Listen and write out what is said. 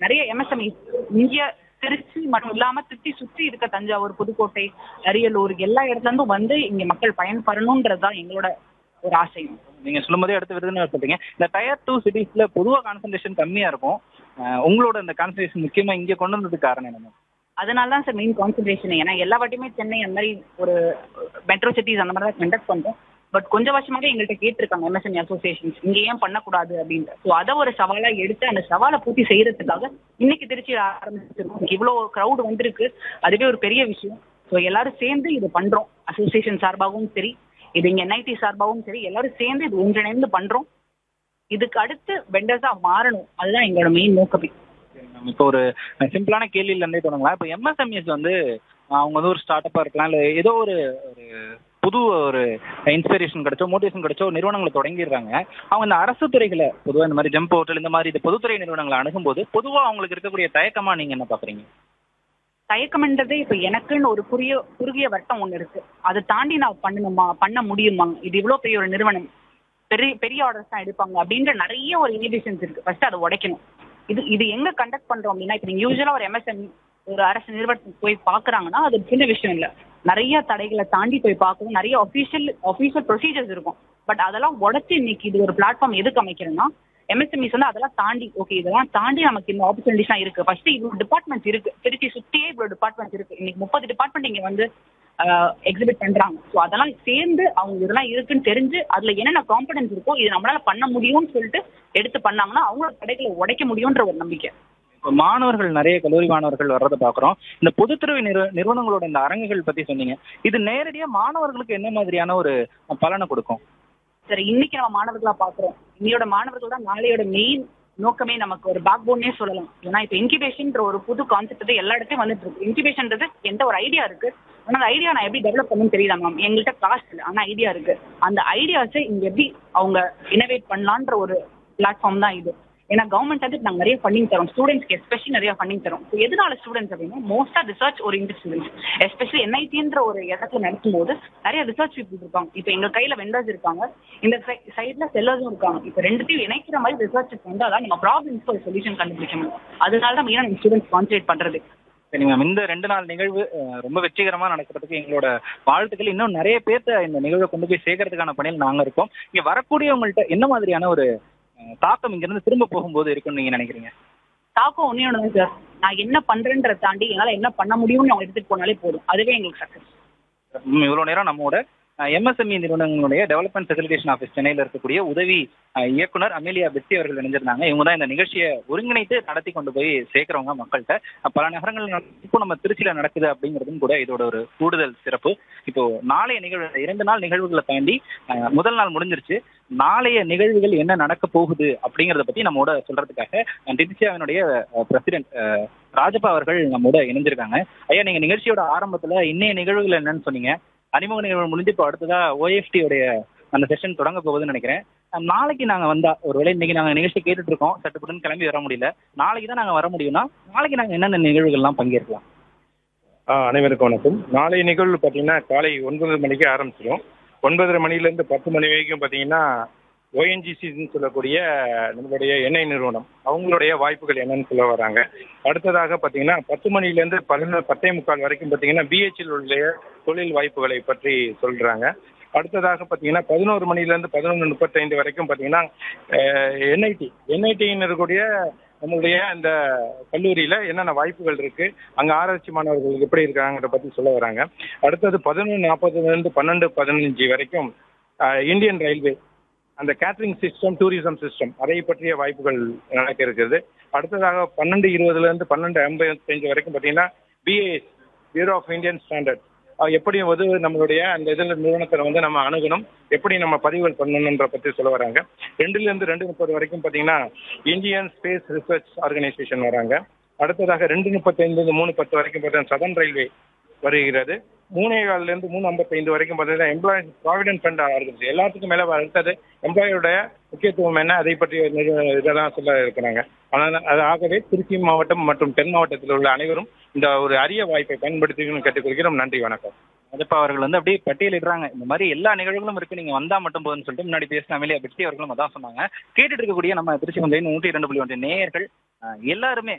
நிறைய எம்எஸ்எம்இ இந்திய திருச்சி மட்டும் இல்லாம திருச்சி சுற்றி இருக்க தஞ்சாவூர் புதுக்கோட்டை அரியலூர் எல்லா இடத்துல இருந்தும் வந்து இங்க மக்கள் பயன்பெறணுன்றதுதான் எங்களோட ஒரு ஆசை நீங்க சொல்லும்போதே அடுத்த விருதுநகர் சொல்றீங்க இந்த டயர் டூ சிட்டிஸ்ல பொதுவா கான்சன்ட்ரேஷன் கம்மியா இருக்கும் அஹ் உங்களோட இந்த கான்சன்ட்ரேஷன் முக்கியமா இங்க கொண்டு வந்ததுக்கு காரணம் என்ன அதனால தான் சார் மெயின் கான்சன்ட்ரேஷன் ஏன்னா எல்லா வாட்டியுமே சென்னை அந்த மாதிரி ஒரு மெட்ரோ சிட்டிஸ் அந்த மாதிரி தான் கண்டக்ட் பண்றோம் பட் கொஞ்ச வருஷமாவே எங்கள்கிட்ட கேட்டிருக்காங்க எம்எஸ்எம்இ அசோசியேஷன்ஸ் இங்க ஏன் பண்ணக்கூடாது அப்படின்ட்டு ஸோ அதை ஒரு சவாலா எடுத்து அந்த சவாலை பூர்த்தி செய்யறதுக்காக இன்னைக்கு திருச்சியில் ஆரம்பிச்சிருக்கோம் இவ்வளோ க்ரௌட் வந்திருக்கு அதுவே ஒரு பெரிய விஷயம் ஸோ எல்லாரும் சேர்ந்து இது பண்றோம் அசோசியேஷன் சார்பாகவும் சரி இது இங்க என்ஐடி சார்பாகவும் சரி எல்லாரும் சேர்ந்து இது ஒன்றிணைந்து பண்றோம் இதுக்கு அடுத்து வெண்டர்ஸா மாறணும் அதுதான் எங்களோட மெயின் நோக்கமே இப்போ ஒரு சிம்பிளான கேள்வியில இருந்தே தொடங்கலாம் இப்போ எம்எஸ்எம்இஸ் வந்து அஹ் அவங்க வந்து ஒரு ஸ்டார்ட் அப்பா இருக்கலாம் இல்ல ஏதோ ஒரு ஒரு புது ஒரு இன்ஸ்பிரேஷன் கிடைச்சோ மோட்டிவேஷன் கிடைச்சோ நிறுவனங்களை தொடங்கிடுறாங்க அவங்க இந்த அரசு துறைகளை பொதுவாக இந்த மாதிரி ஜம்ப் ஹோட்டல் இந்த மாதிரி இந்த பொதுத்துறை நிறுவனங்களை அணுகும்போது பொதுவாக அவங்களுக்கு இருக்கக்கூடிய தயக்கமா நீங்க என்ன பாக்குறீங்க தயக்கம்ன்றது இப்ப எனக்குன்னு ஒரு குறுகிய குறுகிய வட்டம் ஒண்ணு இருக்கு அதை தாண்டி நான் பண்ணணுமா பண்ண முடியுமா இது இவ்வளவு பெரிய ஒரு நிறுவனம் பெரிய பெரிய ஆர்டர்ஸ் தான் எடுப்பாங்க அப்படின்ற நிறைய ஒரு இனிபிஷன்ஸ் இருக்கு ஃபர்ஸ்ட் அதை உடைக்கணும் இது இது எங்க கண்டக்ட் பண்றோம் அப்படின்னா இப்ப நீங்க யூஸ்வலா ஒரு எம்எஸ்எம்இ ஒரு அரசு நிறுவனத்துக்கு போய் பாக்குறாங்கன்னா அது சின்ன விஷயம் இல்ல நிறைய தடைகளை தாண்டி போய் பார்க்கணும் நிறைய அஃபீஷியல் அஃபீஷியல் ப்ரொசீஜர்ஸ் இருக்கும் பட் அதெல்லாம் உடைச்சு இன்னைக்கு இது ஒரு பிளாட்ஃபார்ம் எதுக்கு அமைக்கிறேன்னா எம்எஸ்எம்இஸ் வந்து அதெல்லாம் தாண்டி ஓகே இதெல்லாம் தாண்டி நமக்கு இந்த ஆப்பர்ச்சுனிட்டிஸ்லாம் இருக்கு ஃபர்ஸ்ட் இவ்வளவு டிபார்ட்மெண்ட்ஸ் இருக்கு திருச்சி சுத்தியே இவ்வளவு டிபார்ட்மெண்ட்ஸ் இருக்கு இன்னைக்கு முப்பது டிபார்ட்மெண்ட் இங்க வந்து எக்ஸிபிட் பண்றாங்க ஸோ அதெல்லாம் சேர்ந்து அவங்க இதெல்லாம் இருக்குன்னு தெரிஞ்சு அதுல என்னென்ன காம்படன்ஸ் இருக்கோ இது நம்மளால பண்ண முடியும்னு சொல்லிட்டு எடுத்து பண்ணாங்கன்னா அவங்களோட தடைகளை உடைக்க முடியும்ன்ற ஒரு நம்பிக்கை இப்போ மாணவர்கள் நிறைய கல்லூரி மாணவர்கள் வர்றதை பார்க்குறோம் இந்த பொதுத்துறை நிறு நிறுவனங்களோட இந்த அரங்குகள் பத்தி சொன்னீங்க இது நேரடியா மாணவர்களுக்கு என்ன மாதிரியான ஒரு பலனை கொடுக்கும் சரி இன்னைக்கு நம்ம மாணவர்களா பாக்குறோம் இன்னையோட மாணவர்கள் தான் நாளையோட மெயின் நோக்கமே நமக்கு ஒரு பேக் போன்னே சொல்லலாம் ஏன்னா இப்போ இன்குபேஷன்ற ஒரு புது கான்செப்ட் எல்லா இடத்தையும் வந்துட்டு இருக்கு இன்குபேஷன்றது எந்த ஒரு ஐடியா இருக்கு ஆனா அந்த ஐடியா நான் எப்படி டெவலப் பண்ணணும்னு தெரியல மேம் எங்கள்கிட்ட காசு இல்லை ஆனா ஐடியா இருக்கு அந்த ஐடியாஸை இங்க எப்படி அவங்க இனோவேட் பண்ணலான்ற ஒரு பிளாட்ஃபார்ம் தான் இது ஏன்னா கவர்மெண்ட் வந்து நாங்கள் நிறைய ஃபண்டிங் தரோம் ஸ்டூடெண்ட்ஸ்க்கு எஸ்பெஷலி நிறைய ஃபண்டிங் தரோம் ஸோ எதனால ஸ்டூடெண்ட்ஸ் அப்படின்னா மோஸ்ட்டாக ரிசர்ச் ஓரியன்ட் ஸ்டூடெண்ட்ஸ் எஸ்பெஷலி என்ஐடின்ற ஒரு இடத்துல நடக்கும்போது நிறைய ரிசர்ச் பீப்புள் இருப்பாங்க இப்போ எங்க கையில வெண்டர்ஸ் இருக்காங்க இந்த சைட்ல செல்லர்ஸும் இருக்காங்க இப்போ ரெண்டுத்தையும் இணைக்கிற மாதிரி ரிசர்ச் வந்தால் தான் நம்ம ப்ராப்ளம்ஸ்க்கு ஒரு சொல்யூஷன் கண்டுபிடிக்க முடியும் அதனால தான் மெயினாக நம்ம ஸ்டூடெண்ட்ஸ் கான்சன்ட்ரேட் பண்றது சரிங்க மேம் இந்த ரெண்டு நாள் நிகழ்வு அஹ், ரொம்ப வெற்றிகரமா நடக்கிறதுக்கு எங்களோட வாழ்த்துக்கள் இன்னும் நிறைய பேர்த்த இந்த நிகழ்வை கொண்டு போய் சேர்க்கறதுக்கான பணியில் நாங்க இருக்கோம் இங்க வரக்கூடியவங்கள்ட்ட என்ன மாதிரியான ஒரு அஹ், தாக்கம் இங்க இருந்து திரும்ப போகும்போது இருக்குன்னு நீங்க நினைக்கிறீங்க தாக்கம் ஒன்றே ஒன்று தான் சார் நான் என்ன பண்றேன்றதை தாண்டி என்னால் என்ன பண்ண முடியும்னு அவங்க எடுத்துட்டு போனாலே போதும் அதுவே எங்களுக்கு சக்ஸஸ் ம், இவ்வளவு நேரம் நம்மோட எம்எஸ்எம்இ நிறுவனங்களுடைய டெவலப்மெண்ட் ஃபெசிலிட்டேஷன் ஆஃபீஸ் சென்னையில் இருக்கக்கூடிய உதவி அஹ், இயக்குனர் அமேலியா பெஸ்டி அவர்கள் இணைஞ்சிருந்தாங்க இவங்க தான் இந்த நிகழ்ச்சியை ஒருங்கிணைத்து நடத்தி கொண்டு போய் சேர்க்கிறவங்க மக்கள்கிட்ட அஹ், பல நகரங்கள் நட- இப்போ நம்ம திருச்சியில நடக்குது அப்படிங்கிறதும் கூட இதோட ஒரு கூடுதல் சிறப்பு இப்போ நாளைய நிகழ்வு இரண்டு நாள் நிகழ்வுகளை தாண்டி அஹ், முதல் நாள் முடிஞ்சிருச்சு நாளைய நிகழ்வுகள் என்ன நடக்க போகுது அப்படிங்கறத பத்தி நம்மோட சொல்றதுக்காக டிடிசியாவினுடைய பிரசிடென்ட் ராஜப்பா அவர்கள் நம்மோட இணைஞ்சிருக்காங்க ஐயா நீங்க நிகழ்ச்சியோட ஆரம்பத்துல இன்னைய நிகழ்வுகள் என்னன்னு சொன்னீங்க அறிமுக நிகழ்வு முடிஞ்சு இப்போ அடுத்ததா OFT உடைய அந்த செஷன் தொடங்க போகுதுன்னு நினைக்கிறேன் அஹ் நாளைக்கு நாங்க வந்தா ஒருவேளை இன்னைக்கு நாங்க நிகழ்ச்சி கேட்டுட்டு இருக்கோம் சட்டுப்புடன் கிளம்பி வர முடியல நாளைக்கு தான் நாங்க வர முடியும்னா நாளைக்கு நாங்க என்னென்ன நிகழ்வுகள்லாம் பங்கேற்கலாம் ஆ அனைவருக்கும் வணக்கம் நாளைய நிகழ்வு பார்த்தீங்கன்னா காலை ஒன்பது மணிக்கு ஆரம்பிச்சிடும் ஒன்பதரை மணிலேருந்து பத்து மணி வரைக்கும் பார்த்தீங்கன்னா ஓஎன்ஜிசின்னு சொல்லக்கூடிய நம்மளுடைய எண்ணெய் நிறுவனம் அவங்களுடைய வாய்ப்புகள் என்னன்னு சொல்ல வராங்க அடுத்ததாக பார்த்தீங்கன்னா பத்து மணிலேருந்து பதினொன்று பத்தே முக்கால் வரைக்கும் பார்த்தீங்கன்னா பிஹெச்சில் உள்ள தொழில் வாய்ப்புகளை பற்றி சொல்கிறாங்க அடுத்ததாக பார்த்தீங்கன்னா பதினோரு மணிலேருந்து பதினொன்று முப்பத்தைந்து வரைக்கும் பார்த்தீங்கன்னா என்ஐடி என்ஐடின்னு இருக்கக்கூடிய நம்மளுடைய அந்த கல்லூரியில் என்னென்ன வாய்ப்புகள் இருக்கு அங்கே ஆராய்ச்சி மாணவர்கள் எப்படி இருக்காங்கிறத பற்றி சொல்ல வராங்க அடுத்தது பதினொன்று நாற்பதுலேருந்து பன்னெண்டு பதினஞ்சு வரைக்கும் அஹ், இந்தியன் ரயில்வே அந்த கேட்டரிங் சிஸ்டம் டூரிசம் சிஸ்டம் அதை பற்றிய வாய்ப்புகள் நடக்க இருக்குது அடுத்ததாக பன்னெண்டு இருபதுலேருந்து பன்னெண்டு ஐம்பத்தஞ்சு வரைக்கும் பார்த்தீங்கன்னா BAS bureau of Indian standard எப்படி வந்து நம்மளுடைய அந்த இதில் நிறுவனத்தில் வந்து நம்ம அணுகணும் எப்படி நம்ம பதிவுகள் பண்ணணுன்ற பற்றி சொல்ல வராங்க ரெண்டுலேருந்து ரெண்டு முப்பது வரைக்கும் பார்த்தீங்கன்னா இந்தியன் ஸ்பேஸ் ரிசர்ச் ஆர்கனைசேஷன் வராங்க அடுத்ததாக ரெண்டு முப்பத்தைந்து மூணு பத்து வரைக்கும் பார்த்தீங்கன்னா சதன் ரயில்வே வருகிறது மூணே காலிலேருந்து மூணு ஐம்பத்தைந்து வரைக்கும் பார்த்தீங்கன்னா எம்ப்ளாயிஸ் ப்ராவிடென்ட் ஃபண்ட் ஆர்கனைஸ் எல்லாத்துக்கும் மேலே அடுத்தது எம்ப்ளாயோடைய முக்கியத்துவம் என்ன அதை பற்றிய நிறு- இதெல்லாம் சொல்ல இருக்கிறாங்க ஆனால் அது ஆகவே திருச்சி மாவட்டம் மற்றும் தென் மாவட்டத்தில் உள்ள அனைவரும் இந்த ஒரு அரிய வாய்ப்பை பயன்படுத்திக்கணும்னு கேட்டுக்கொள்கிறோம் நன்றி வணக்கம் ராஜப்பா அவர்கள் வந்து அப்படியே பட்டியலிடுறாங்க இந்த மாதிரி எல்லா நிகழ்வுகளும் இருக்கு நீங்க வந்தா மட்டும் போதும்னு சொல்லிட்டு முன்னாடி பேசின அமேலியா பெட்டி அவர்களும் அதான் சொன்னாங்க கேட்டுட்டு இருக்கக்கூடிய நம்ம திருச்சி வந்து நூற்றி இரண்டு புள்ளி ஒன்று நேயர்கள் அஹ், எல்லாருமே